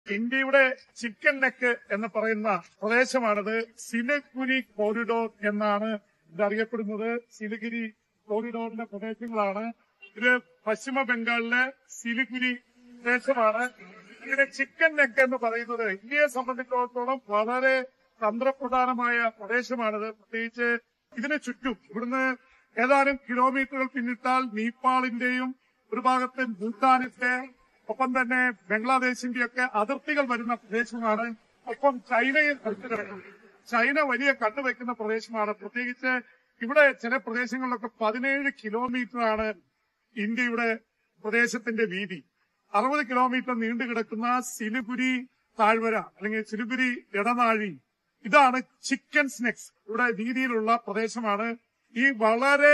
ഇന്ത്യയുടെ chicken neck എന്ന് പറയുന്ന പ്രദേശമാണിത് സിലഗുരി കോറിഡോർ എന്നാണ് ഇത് അറിയപ്പെടുന്നത് സിലിഗുരി കോറിഡോറിന്റെ പ്രദേശങ്ങളാണ് ഇത് പശ്ചിമ ബംഗാളിലെ സിലിഗുരി പ്രദേശമാണ് ഇതിന്റെ ചിക്കൻ നെക്ക് എന്ന് പറയുന്നത് ഇന്ത്യയെ സംബന്ധിച്ചിടത്തോളം വളരെ തന്ത്രപ്രധാനമായ പ്രദേശമാണിത് പ്രത്യേകിച്ച് ഇതിന് ചുറ്റും ഇവിടുന്ന് ഏതാനും കിലോമീറ്ററുകൾ പിന്നിട്ടാൽ നേപ്പാളിന്റെയും ഒരു ഭാഗത്ത് ഭൂട്ടാനിന്റെ ഒപ്പം തന്നെ ബംഗ്ലാദേശിന്റെ ഒക്കെ അതിർത്തികൾ വരുന്ന പ്രദേശമാണ് ഒപ്പം ചൈനയിൽ അടുത്ത് കിടക്കുന്നു ചൈന വലിയ കണ്ണുവെക്കുന്ന പ്രദേശമാണ് പ്രത്യേകിച്ച് ഇവിടെ ചില പ്രദേശങ്ങളിലൊക്കെ പതിനേഴ് കിലോമീറ്റർ ആണ് ഇന്ത്യയുടെ പ്രദേശത്തിന്റെ വീതി അറുപത് കിലോമീറ്റർ നീണ്ടു കിടക്കുന്ന സിലിഗുരി താഴ്വര അല്ലെങ്കിൽ സിലിഗുരി ഇടനാഴി ഇതാണ് ചിക്കൻ സ്നെക്സ് ഇവിടെ വീതിയിലുള്ള പ്രദേശമാണ് ഈ വളരെ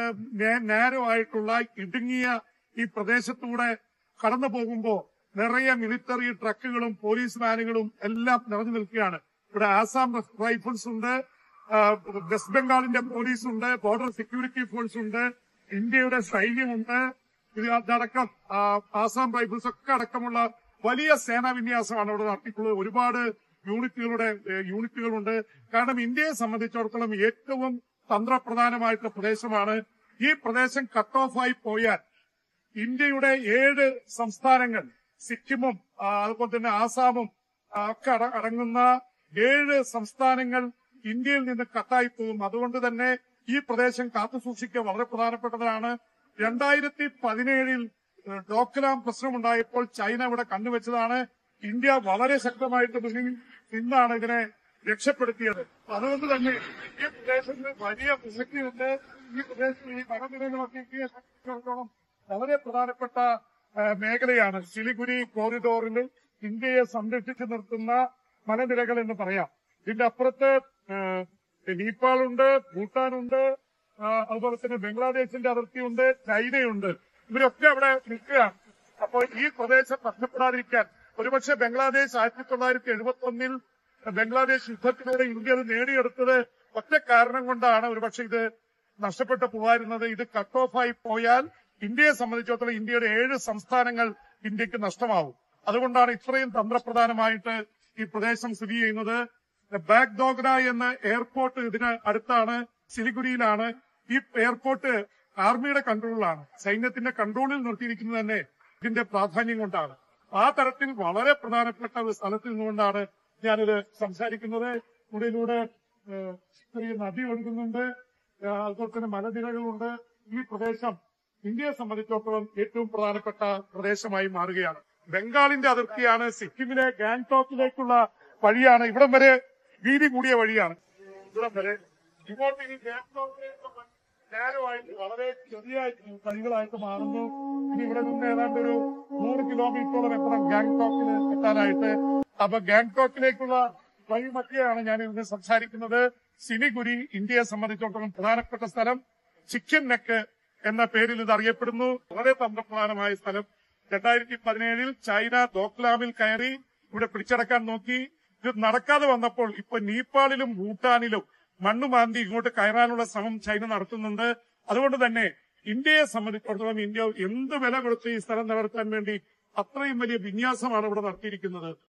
നേരോ ആയിട്ടുള്ള ഇടുങ്ങിയ ഈ പ്രദേശത്തൂടെ കടന്നു പോകുമ്പോ നിറയെ മിലിറ്ററി ട്രക്കുകളും പോലീസ് വാനുകളും എല്ലാം നിറഞ്ഞു നിൽക്കുകയാണ് ഇവിടെ ആസാം റൈഫിൾസ് ഉണ്ട് ആ, വെസ്റ്റ് ബംഗാളിന്റെ പോലീസ് ഉണ്ട് ബോർഡർ സെക്യൂരിറ്റി ഫോഴ്സ് ഉണ്ട് ഇന്ത്യയുടെ സൈന്യമുണ്ട് ഇത് അതടക്കം ആ, ആസാം റൈഫിൾസ് ഒക്കെ അടക്കമുള്ള വലിയ സേനാ വിന്യാസമാണ് ഇവിടെ നടത്തിയിട്ടുള്ളത് ഒരുപാട് യൂണിറ്റുകളുടെ ഏ, യൂണിറ്റുകളുണ്ട് കാരണം ഇന്ത്യയെ സംബന്ധിച്ചിടത്തോളം ഏറ്റവും തന്ത്രപ്രധാനമായിട്ടുള്ള പ്രദേശമാണ് ഈ പ്രദേശം കട്ട് ഓഫ് ആയി പോയാൽ ഇന്ത്യയുടെ ഏഴ് സംസ്ഥാനങ്ങൾ സിക്കിമും ആ, അതുപോലെ തന്നെ ആസാമും ആ, ഒക്കെ അട- അടങ്ങുന്ന ഏഴ് സംസ്ഥാനങ്ങൾ ഇന്ത്യയിൽ നിന്ന് കട്ടായി പോകും അതുകൊണ്ട് തന്നെ ഈ പ്രദേശം കാത്തുസൂക്ഷിക്കുക വളരെ പ്രധാനപ്പെട്ടതാണ് രണ്ടായിരത്തി പതിനേഴിൽ ഡോക്ലാം പ്രശ്നമുണ്ടായപ്പോൾ ചൈന ഇവിടെ കണ്ടുവച്ചതാണ് ഇന്ത്യ വളരെ ശക്തമായിട്ട് മുന്നിൽ നിന്നാണ് ഇതിനെ രക്ഷപ്പെടുത്തിയത് അതുകൊണ്ട് തന്നെ ഈ പ്രദേശത്തിന് വലിയ പ്രസക്തിയുണ്ട് ഈ പ്രദേശത്ത് ഈ മലനിരകളൊക്കെ ഇന്ത്യയെ സംബന്ധിച്ചിടത്തോളം വളരെ പ്രധാനപ്പെട്ട ആ, മേഖലയാണ് സിലിഗുരി കോറിഡോറിൽ ഇന്ത്യയെ സംരക്ഷിച്ചു നിർത്തുന്ന മലനിരകൾ എന്ന് പറയാം ഇതിന്റെ അപ്പുറത്ത് ആ, നേപ്പാളുണ്ട് ഭൂട്ടാനുണ്ട് ആ, അതുപോലെ തന്നെ ബംഗ്ലാദേശിന്റെ അതിർത്തിയുണ്ട് ചൈനയുണ്ട് ഇവരൊക്കെ അവിടെ നിൽക്കുകയാണ് അപ്പോൾ ഈ പ്രദേശം നഷ്ടപ്പെടാതിരിക്കാൻ ഒരുപക്ഷെ ബംഗ്ലാദേശ് ആയിരത്തി തൊള്ളായിരത്തി എഴുപത്തി ഒന്നിൽ ബംഗ്ലാദേശ് യുദ്ധത്തിലൂടെ ഇന്ത്യ അത് നേടിയെടുത്തത് ഒറ്റ കാരണം കൊണ്ടാണ് ഒരുപക്ഷെ ഇത് നഷ്ടപ്പെട്ടു പോകാതിരുന്നത് ഇത് കട്ട് ഓഫ് ആയി പോയാൽ ഇന്ത്യയെ സംബന്ധിച്ചിടത്തോളം ഇന്ത്യയുടെ ഏഴ് സംസ്ഥാനങ്ങൾ ഇന്ത്യക്ക് നഷ്ടമാവും അതുകൊണ്ടാണ് ഇത്രയും തന്ത്രപ്രധാനമായിട്ട് ഈ പ്രദേശം സ്ഥിതി ചെയ്യുന്നത് ബാഗ് ഡോഗ്ര എന്ന എയർപോർട്ട് ഇതിന് അടുത്താണ് സിലിഗുരിയിലാണ് ഈ എയർപോർട്ട് ആർമിയുടെ കൺട്രോളിലാണ് സൈന്യത്തിന്റെ കൺട്രോളിൽ നിർത്തിയിരിക്കുന്നത് തന്നെ ഇതിന്റെ പ്രാധാന്യം കൊണ്ടാണ് ആ തരത്തിൽ വളരെ പ്രധാനപ്പെട്ട ഒരു സ്ഥലത്ത് നിന്നുകൊണ്ടാണ് ഞാനിത് സംസാരിക്കുന്നത് ഇവിടെയിലൂടെ ഏഹ്, ചെറിയ നദി ഒഴുകുന്നുണ്ട് ഏഹ്, അതുപോലെ തന്നെ മലനിരകളുണ്ട് ഈ പ്രദേശം ഇന്ത്യയെ സംബന്ധിച്ചിടത്തോളം ഏറ്റവും പ്രധാനപ്പെട്ട പ്രദേശമായി മാറുകയാണ് ബംഗാളിന്റെ അതിർത്തിയാണ് സിക്കിമിലെ ഗാങ്ടോക്കിലേക്കുള്ള വഴിയാണ് ഇവിടം വരെ വീതി കൂടിയ വഴിയാണ് ഇവിടം വരെ ഇങ്ങോട്ട് ഇനി ഗാങ്ടോക്കിലേക്ക് നേരമായിട്ട് വളരെ ചെറിയ വഴികളായിട്ട് മാറുന്നു ഇനി ഇവിടെ നിന്ന് ഏതാണ്ട് ഒരു നൂറ് കിലോമീറ്ററോളം എത്തണം ഗാങ്ടോക്കിൽ എത്താനായിട്ട് അപ്പൊ ഗാങ്ടോക്കിലേക്കുള്ള വഴി മധ്യയാണ് ഞാൻ ഇന്ന് സംസാരിക്കുന്നത് സിലിഗുരി ഇന്ത്യയെ സംബന്ധിച്ചിടത്തോളം പ്രധാനപ്പെട്ട സ്ഥലം ചിക്കൻ നെക്ക് എന്ന പേരിൽ ഇത് അറിയപ്പെടുന്നു വളരെ തന്ത്രപ്രധാനമായ സ്ഥലം രണ്ടായിരത്തി പതിനേഴിൽ ചൈന ദോക്ലാമിൽ കയറി ഇവിടെ പിടിച്ചടക്കാൻ നോക്കി ഇത് നടക്കാതെ വന്നപ്പോൾ ഇപ്പൊ നേപ്പാളിലും ഭൂട്ടാനിലും മണ്ണുമാന്തി ഇങ്ങോട്ട് കയറാനുള്ള ശ്രമം ചൈന നടത്തുന്നുണ്ട് അതുകൊണ്ട് തന്നെ ഇന്ത്യയെ സംബന്ധിച്ചിടത്തോളം ഇന്ത്യ എന്ത് വില കൊടുത്ത് ഈ സ്ഥലം നിലനിർത്താൻ വേണ്ടി അത്രയും വലിയ വിന്യാസമാണ് ഇവിടെ നടത്തിയിരിക്കുന്നത്